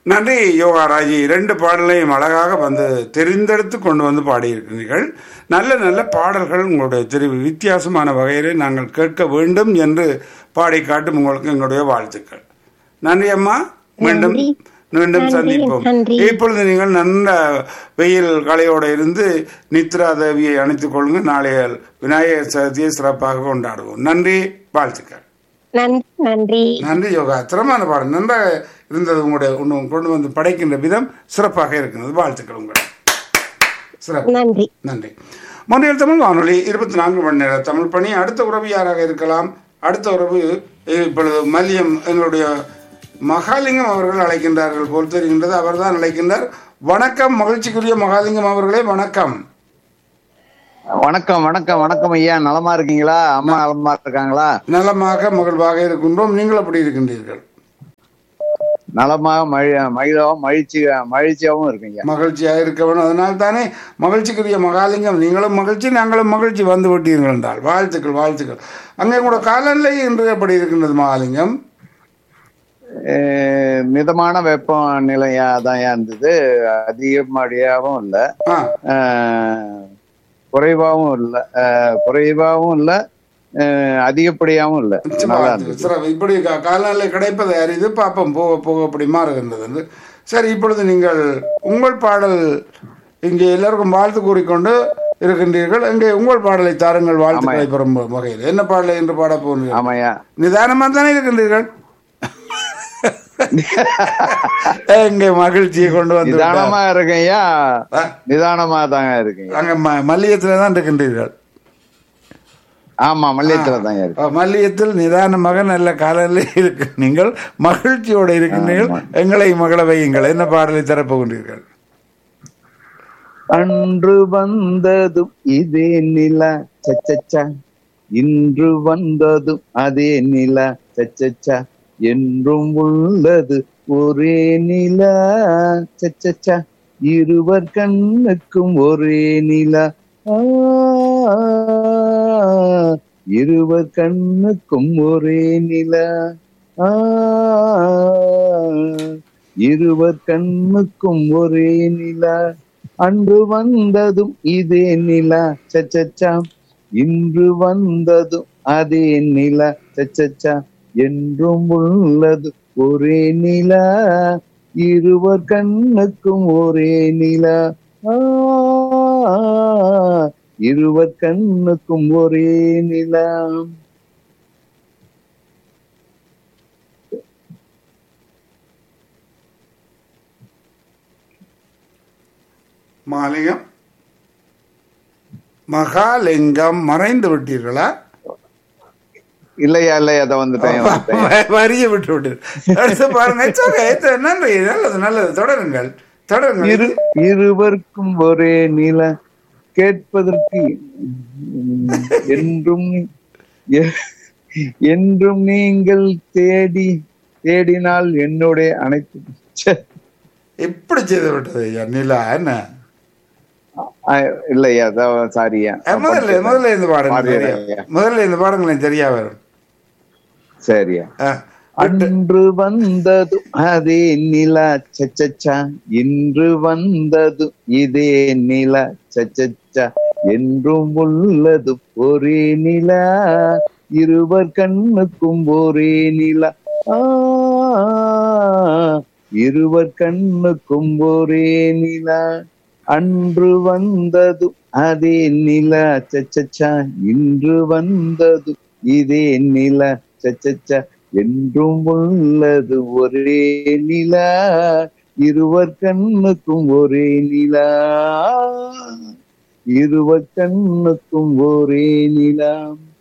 நன்றி யோகாராஜி ரெண்டு பாடலையும் அழகாக வந்து தெரிந்தெடுத்து கொண்டு வந்து பாடியிருக்கிறீர்கள் நல்ல நல்ல பாடல்கள் உங்களுடைய தெரிவு வித்தியாசமான வகையிலே நாங்கள் கேட்க வேண்டும் என்று பாடி காட்டும் உங்களுக்கு எங்களுடைய வாழ்த்துக்கள் நன்றி அம்மா மீண்டும் நன்றி. மீண்டும் நன்றி, சந்திப்போம் நன்றி. இப்பொழுது நீங்கள் நல்ல வெயில் கலையோடு இருந்து நித்ரா தேவியை அணைத்துக் கொள்ளுங்கள் நாளைய விநாயகர் சதுர்த்தியை சிறப்பாக கொண்டாடுவோம் நன்றி வாழ்த்துக்கள் நன்றி நன்றி நன்றி யோகா திறமான பாடம் நன்றாக இருந்தது உங்களுடைய உன்னு கொண்டு வந்து படைக்கின்ற விதம் சிறப்பாக இருக்கிறது வாழ்த்துக்கள் உங்களை சிறப்பு நன்றி நன்றி மொழியில் தமிழ் வானொலி இருபத்தி நான்கு மணி நேர தமிழ் பணி அடுத்த உறவு யாராக இருக்கலாம் அடுத்த உறவு இப்பொழுது மல்லியம் எங்களுடைய மகாலிங்கம் அவர்கள் அழைக்கின்றார்கள் போல் தெரிகின்றது அவர்தான் அழைக்கின்றார் வணக்கம் மகிழ்ச்சிக்குரிய மகாலிங்கம் அவர்களே வணக்கம் வணக்கம் வணக்கம் வணக்கம் ஐயா நலமா இருக்கீங்களா அம்மா நலமா இருக்காங்களா நலமாக மகிழ்வாக இருக்கின்றோம் நீங்கள் எப்படி இருக்கின்றீர்கள் நலமாக மழி மகிழாவும் மகிழ்ச்சி மகிழ்ச்சியாவும் இருக்குங்க மகிழ்ச்சியாக இருக்க வேண்டும் அதனால் தானே மகிழ்ச்சிக்குரிய மகாலிங்கம் நீங்களும் மகிழ்ச்சி நாங்களும் மகிழ்ச்சி வந்து விட்டீர்கள் என்றால் வாழ்த்துக்கள் வாழ்த்துக்கள் அங்கே கூட காலநிலை இன்று எப்படி இருக்கின்றது மகாலிங்கம் அஹ் மிதமான வெப்பநிலையா தான் இருந்தது அதிகப்படியாகவும் இல்ல ஆ அஹ் குறைவாகவும் இல்ல அஹ் குறைவாகவும் இல்ல அஹ் அதிகப்படியாகவும் இல்ல நல்லா இருந்தது சிறப்பு இப்படி கா- காலநிலை கிடைப்பது அறிது பார்ப்போம் போக போக அப்படி மாறுகின்றது என்று. சரி இப்பொழுது நீங்கள் உங்கள் பாடல் இங்கே எல்லாருக்கும் வாழ்த்து கூறிக்கொண்டு இருக்கின்றீர்கள் இங்கே உங்கள் பாடலை தாருங்கள் வாழ்த்துக்களை பெறும் வகையில் என்ன பாடலை என்று பாட போகிறீர்கள் ஆமாய்யா நிதானமா தானே இருக்கின்றீர்கள் எங்க மகிழ்ச்சியை கொண்டு வந்து நிதானமா இருக்கேன்யா ஆ, நிதானமா தாங்க இருக்கீங்க அங்க ம- மல்லியத்துல தான் இருக்கின்றீர்கள் ஆமா மல்லியத்துல தாங்க இருக்கு அஹ், மல்லியத்தில் நிதானமாக நல்ல காலையில் இருக்கு நீங்கள் மகிழ்ச்சியோடு இருக்கின்றீர்கள் எங்களை மகள வையுங்கள் என்ன பாடலை தரப்போகின்றீர்கள் அன்று வந்ததும் இதே நிலா சச்சச்சா இன்று வந்ததும் அதே நிலா சச்சச்சா என்றும் உள்ளது ஒரே நிலா சச்சச்சா இருவர் கண்ணுக்கும் ஒரே நிலா ஆ, இருவர் கண்ணுக்கும் ஒரே நிலா ஆ, இருவர் கண்ணுக்கும் ஒரே நிலா அன்று வந்ததும் இதே நிலா சச்சச்சா இன்று வந்ததும் அதே நிலா சச்சச்சா என்றும் உள்ளது ஒரே நிலா இருவர் கண்ணுக்கும் ஒரே நிலா ஆ, இருவர் கண்ணுக்கும் ஒரே நிலா மாலிங்கம் மகாலிங்கம் மறைந்து விட்டீர்களா இல்லையா இல்லையா அதை வந்துட்டேன் வந்துட்டேன் வ- வரிய விட்டு விட்டீர்கள் அடுத்து பாருங்க It's okay. It's நன்றி நல்லது நல்லது தொடருங்கள் இரு தொடருங்கள் இருவருக்கும் ஒரே நில கேட்பதற்கு உம், என்றும் எ- என்றும் நீங்கள் தேடி தேடினால் என்னுடைய அனைத்து ச்சே, எப்படி செய்து விட்டது ஐயா நிலா என்ன அஹ், இல்லையா சாரியா அஹ், முதல்ல முதல்ல இருந்து பாடுங்க பாடுறேன் சரியா? ஐயா. முதல்ல இருந்து பாடுங்களேன் சரியா வரும் சரியா அஹ், அன்று வந்தது அதே நிலா சச்சச்சா இன்று வந்தது இதே நிலா சச்சச்சா என்றும் உள்ளது ஒரே நிலா இருவர் கண்ணுக்கும் ஒரே நிலா ஆ, இருவர் கண்ணுக்கும் ஒரே நிலா அன்று வந்தது அதே நிலா சச்சச்சா இன்று வந்தது இதே நிலா சச்சச்சா என்றும் உள்ளது ஒரே நிலா இருவர் கண்ணுக்கும் ஒரே நிலா இருவர் கண்ணுக்கும் ஒரே நிலா